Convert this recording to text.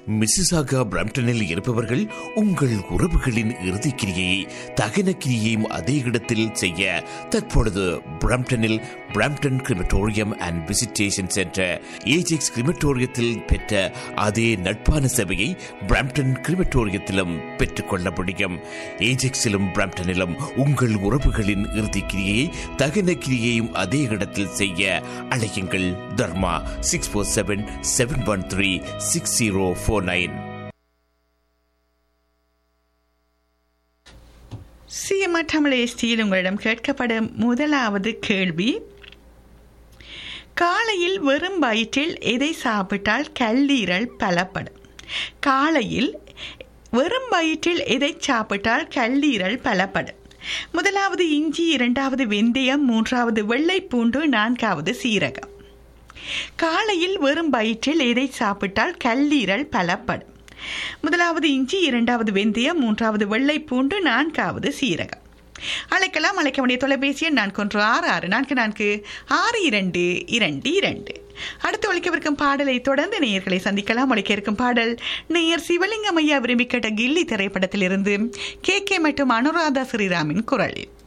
Mississauga பிரம்டனில் இருப்பவர்கள் உங்கள் உறவுகளின் இறுதிக்கிரியை தகன கிரியையும் அதே இடத்தில் செய்ய தற்பொழுது பிரம்டனில் Brampton crematorium and visitation centre Ajax கிரிமட்டோரியத்தில் பெற்ற அதே நட்பான சேவையை பிரம்டன் கிரிமட்டோரியத்திலும் பெற்றுக்கொள்ள முடியும் ஏஜெக்ஸிலும் பிரம்டனிலும் உங்கள் உறவுகளின் இறுதிக்கிரியை தகன கிரியையும் அதே இடத்தில் செய்ய அழையுங்கள் Dharma six four seven seven one three six zero four nine CMR Tamil எஸ்டியில் உங்களிடம் கேட்கப்படும் முதலாவது கேள்வி காலையில் வெறும் வயிற்றில் எதை சாப்பிட்டால் கல்லீரல் பலப்படும் காலையில் வெறும் வயிற்றில் எதை சாப்பிட்டால் கல்லீரல் பலப்படும் முதலாவது இஞ்சி இரண்டாவது வெந்தயம் மூன்றாவது வெள்ளைப்பூண்டு நான்காவது சீரகம் காலையில் வெறும் வயிற்றில் எதை சாப்பிட்டால் கல்லீரல் பலப்படும் முதலாவது இஞ்சி இரண்டாவது வெந்தயம் மூன்றாவது வெள்ளைப்பூண்டு நான்காவது சீரகம் அழைக்கலாம் அழைக்க வேண்டிய தொலைபேசி எண் நான்கு ஒன்று ஆறு ஆறு நான்கு நான்கு ஆறு இரண்டு இரண்டு இரண்டு அடுத்து ஒழிக்கவிருக்கும் பாடலை தொடர்ந்து நேயர்களை சந்திக்கலாம் ஒழிக்க இருக்கும் பாடல் நேயர் சிவலிங்கம் ஐயா விரும்பி கேட்ட கில்லி திரைப்படத்திலிருந்து கே கே மற்றும் அனுராதா ஸ்ரீராமின் குரலில்